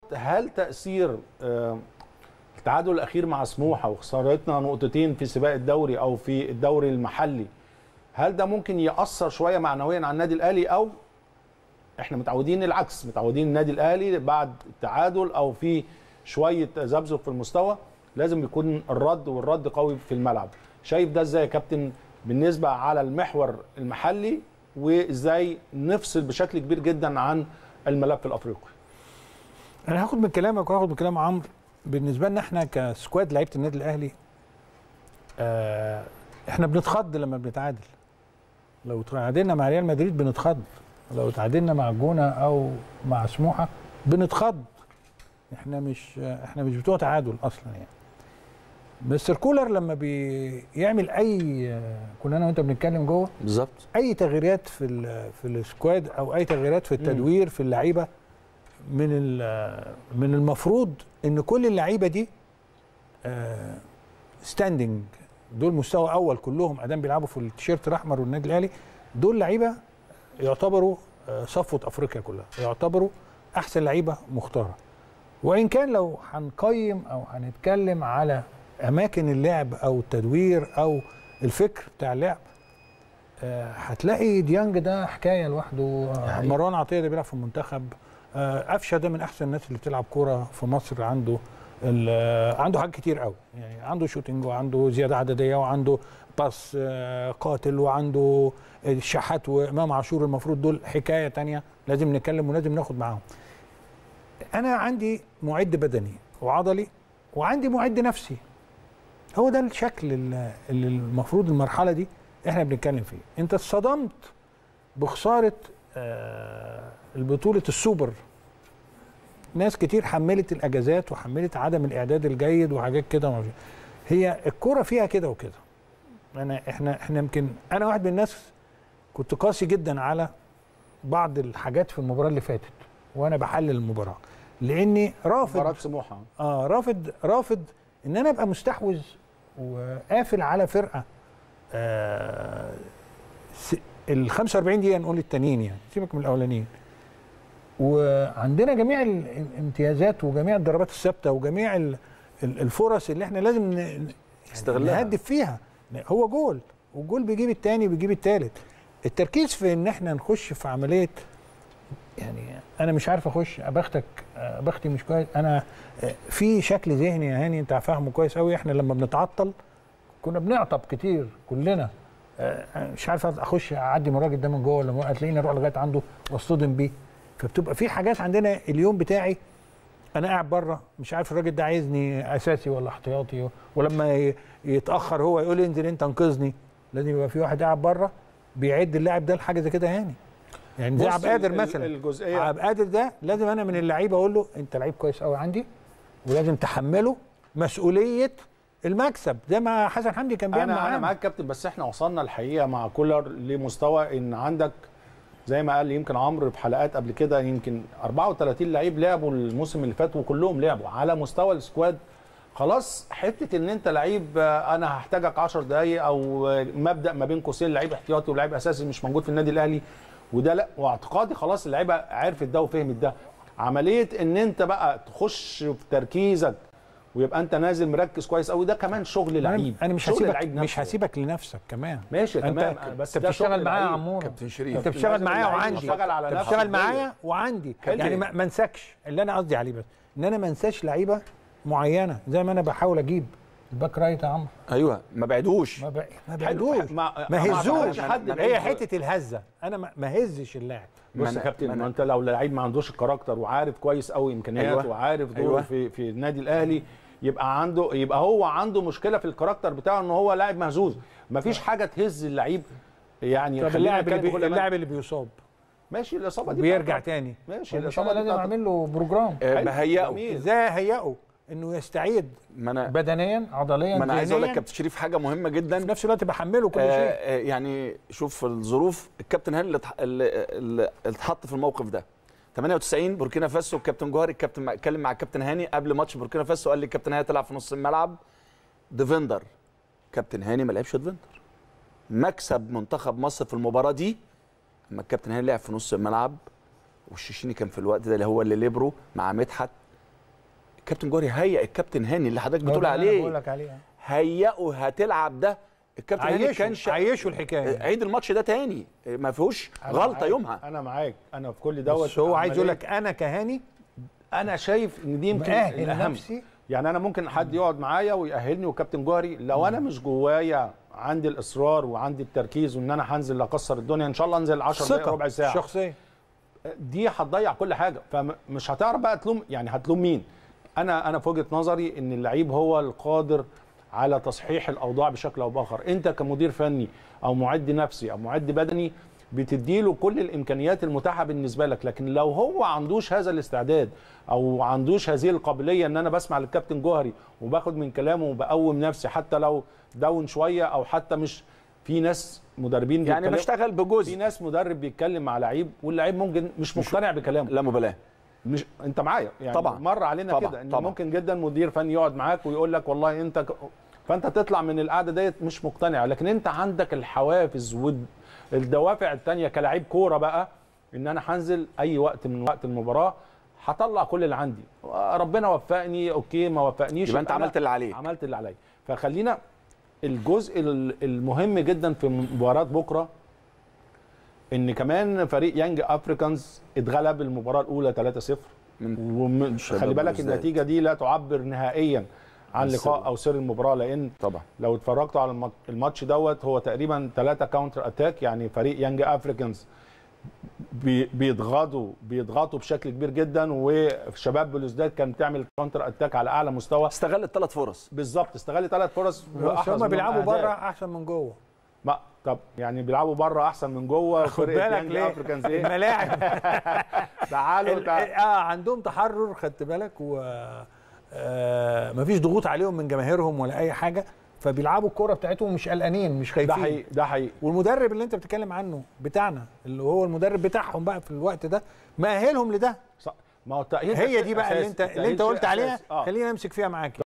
هل تاثير آه، التعادل الاخير مع سموحه وخسارتنا نقطتين في سباق الدوري او في الدوري المحلي هل ده ممكن ياثر شويه معنويا على النادي الاهلي او احنا متعودين العكس متعودين النادي الاهلي بعد التعادل او في شويه ذبذب في المستوى لازم يكون الرد والرد قوي في الملعب شايف ده ازاي يا كابتن بالنسبه على المحور المحلي وازاي نفصل بشكل كبير جدا عن الملف الافريقي انا هاخد من كلامك وهاخد من كلام عمرو بالنسبه لنا احنا كسكواد لعيبه النادي الاهلي آه احنا بنتخض لما بنتعادل لو تعادلنا مع ريال مدريد بنتخض لو تعادلنا مع الجونه او مع سموحه بنتخض احنا مش احنا مش بتوع تعادل اصلا يعني مستر كولر لما بيعمل اي كنا انا وانت بنتكلم جوه بالظبط اي تغييرات في ال- في السكواد او اي تغييرات في التدوير في اللعيبه من ال- من المفروض ان كل اللعيبه دي ستاندنج دول مستوى اول كلهم ادام بيلعبوا في التيشيرت الاحمر والنادي الاهلي دول لعيبه يعتبروا آه، صفوه افريقيا كلها يعتبروا احسن لعيبه مختاره وان كان لو هنقيم او هنتكلم على اماكن اللعب او التدوير او الفكر بتاع اللعب آه، هتلاقي ديانج ده حكايه لوحده آه، حقيقي. مروان عطيه ده بيلعب في المنتخب آه، قفشه ده من احسن الناس اللي بتلعب كوره في مصر عنده ال- آه، عنده حاجات كتير قوي يعني عنده شوتنج وعنده زياده عدديه وعنده باس آه، قاتل وعنده الشحات وامام عاشور المفروض دول حكايه تانية لازم نتكلم ولازم ناخد معاهم انا عندي معد بدني وعضلي وعندي معد نفسي هو ده الشكل ال- اللي المفروض المرحله دي احنا بنتكلم فيه انت اتصدمت بخساره آه، البطوله السوبر ناس كتير حملت الاجازات وحملت عدم الاعداد الجيد وحاجات كده وما في- هي الكوره فيها كده وكده انا احنا احنا يمكن انا واحد من الناس كنت قاسي جدا على بعض الحاجات في المباراه اللي فاتت وانا بحلل المباراه لاني رافض مباراه سموحه اه رافض رافض ان انا ابقى مستحوذ وقافل على فرقه آه س- ال 45 دقيقه نقول التانيين يعني سيبك من الاولانيين وعندنا جميع ال- الامتيازات وجميع الضربات الثابته وجميع ال- ال- الفرص اللي احنا لازم ن- يعني استغلها. نهدف فيها هو جول والجول بيجيب التاني بيجيب التالت التركيز في ان احنا نخش في عمليه يعني انا مش عارف اخش بختك بختي مش كويس انا آه، في شكل ذهني يا هاني انت فاهمه كويس قوي احنا لما بنتعطل كنا بنعطب كتير كلنا آه، أنا مش عارف اخش اعدي من الراجل ده من جوه ولا من- هتلاقيني اروح لغايه عنده واصطدم بيه فبتبقى في حاجات عندنا اليوم بتاعي انا قاعد بره مش عارف الراجل ده عايزني اساسي ولا احتياطي ولما ي- يتاخر هو يقول لي انزل انت انقذني لازم يبقى في واحد قاعد بره بيعد اللاعب ده لحاجه زي كده هاني يعني زي بص عبد القادر ال- مثلا الجزئيه عبد القادر ده لازم انا من اللعيبه اقول له انت لعيب كويس قوي عندي ولازم تحمله مسؤوليه المكسب زي ما حسن حمدي كان بيعمل انا انا معانا معاك كابتن بس احنا وصلنا الحقيقه مع كولر لمستوى ان عندك زي ما قال يمكن عمرو في حلقات قبل كده يمكن 34 لعيب لعبوا الموسم اللي فات وكلهم لعبوا على مستوى السكواد خلاص حته ان انت لعيب آه، انا هحتاجك 10 دقائق او آه، مبدا ما بين قوسين لعيب احتياطي ولعيب اساسي مش موجود في النادي الاهلي وده لا واعتقادي خلاص اللعيبه عرفت ده وفهمت ده عمليه ان انت بقى تخش في تركيزك ويبقى انت نازل مركز كويس قوي ده كمان شغل لعيب انا مش شغل هسيبك اللعيب مش نفسه. هسيبك لنفسك كمان ماشي انت تمام بس انت ده شغل بتشتغل معايا يا لعيب. عمور كابتن شريف انت بتشتغل لازم معايا اللعيب وعندي يشتغل على انت نفسه بتشتغل بداية. معايا وعندي حلو. يعني ما ما انساكش اللي انا قصدي عليه بس ان انا ما انساش لعيبه معينه زي ما انا بحاول اجيب الباك رايت يا عمرو ايوه ما بعدوش ما ب- ما حلو. بعدوش ما- ما ما هزوش أعتقدش حد هي بيهز. حته الهزه انا ما ما هزش اللاعب بص ما يا أنا- كابتن ما ما أنا- انت لو لعيب ما عندوش الكاركتر وعارف كويس قوي امكانياته أيوة. وعارف دوره أيوة. في في النادي الاهلي يبقى عنده يبقى هو عنده مشكله في الكاركتر بتاعه ان هو لاعب مهزوز مفيش حاجه تهز اللعيب يعني طب خلينا اللاعب اللي نتكلم بي... بكل أمان. اللاعب اللي بيصاب ماشي الاصابه دي بيرجع بتاعته. تاني ماشي مش انا الاصابه دي لازم بتاعته. اعمل له بروجرام آه، حلو. بهيئه جميل. ازاي اهيئه انه يستعيد ما انا بدنيا عضليا ما انا عايز اقول لك ذهنياً. كابتن شريف حاجه مهمه جدا في نفس الوقت بحمله كل آه، شيء آه، يعني شوف الظروف الكابتن هاني اللي اتح- اللي اللي اتحط في الموقف ده 98 بوركينا فاسو الكابتن جوهري الكابتن مع- اتكلم مع الكابتن هاني قبل ماتش بوركينا فاسو قال لي الكابتن هاني هتلعب في نص الملعب ديفندر كابتن هاني ما لعبش ديفندر مكسب منتخب مصر في المباراه دي اما الكابتن هاني لعب في نص الملعب والشيشيني كان في الوقت ده اللي هو اللي ليبرو مع مدحت كابتن جوهري هيئ الكابتن هاني اللي حضرتك بتقول بقول عليه لك عليه هيئه هتلعب ده الكابتن هاني عيشوا كانش عيشوا الحكايه عيد الماتش ده تاني ما فيهوش أنا غلطه معاك. يومها انا معاك انا في كل دوت بس هو عايز يقول عملية- لك انا كهاني انا شايف ان دي يمكن مأهل الاهم نفسي يعني انا ممكن حد يقعد معايا ويأهلني وكابتن جوهري لو انا مش جوايا عندي الاصرار وعندي التركيز وان انا هنزل اكسر الدنيا ان شاء الله انزل 10 دقائق ثقه ربع ساعه شخصيه دي هتضيع كل حاجه فمش هتعرف بقى تلوم يعني هتلوم مين انا انا في وجهه نظري ان اللعيب هو القادر على تصحيح الاوضاع بشكل او باخر انت كمدير فني او معد نفسي او معد بدني بتديله كل الامكانيات المتاحه بالنسبه لك لكن لو هو عندوش هذا الاستعداد او عندوش هذه القابليه ان انا بسمع للكابتن جوهري وباخد من كلامه وبقوم نفسي حتى لو داون شويه او حتى مش في ناس مدربين يعني بيتكلموا- بشتغل في بجزء ناس مدرب بيتكلم مع لعيب واللعيب ممكن مش مقتنع بكلامه لا مبالاه مش انت معايا يعني طبعا. مر علينا طبعا. كده ان طبعا. ممكن جدا مدير فني يقعد معاك ويقول لك والله انت ك... فانت تطلع من القعده ديت مش مقتنع لكن انت عندك الحوافز والدوافع التانية كلاعب كوره بقى ان انا هنزل اي وقت من وقت المباراه هطلع كل اللي عندي ربنا وفقني اوكي ما وفقنيش يبقى انت أنا عملت اللي عليك عملت اللي عليا فخلينا الجزء ال- المهم جدا في مباراه بكره ان كمان فريق يانج افريكانز اتغلب المباراه الاولى 3-0 من شباب وخلي بالك بلوزداد. النتيجه دي لا تعبر نهائيا عن عن لقاء سر. او سر المباراه لان طبعا لو اتفرجتوا على المات- الماتش دوت هو تقريبا ثلاثة كاونتر اتاك يعني فريق يانج افريكانز بي- بيضغطوا بيضغطوا بشكل كبير جدا وشباب بلوزداد كانت بتعمل كاونتر اتاك على اعلى مستوى استغل الثلاث فرص بالظبط استغل ثلاث فرص بس وأحرز هم منهم بيلعبوا أهداف. بره احسن من جوه ما طب يعني بيلعبوا بره احسن من جوه خد فرقة بالك يانج ليه افريكانز ايه الملاعب تعالوا ال- تعالوا اه عندهم تحرر خدت بالك و آه مفيش ضغوط عليهم من جماهيرهم ولا اي حاجه فبيلعبوا الكوره بتاعتهم مش قلقانين مش ده خايفين حقيقي ده حقيقي والمدرب اللي انت بتتكلم عنه بتاعنا اللي هو المدرب بتاعهم بقى في الوقت ده مأهلهم لده صح. ما هو التأهيل هي شيء دي بقى اللي أساسي. انت اللي انت التأهيل قلت شيء عليها أساسي. آه. خلينا نمسك فيها معاك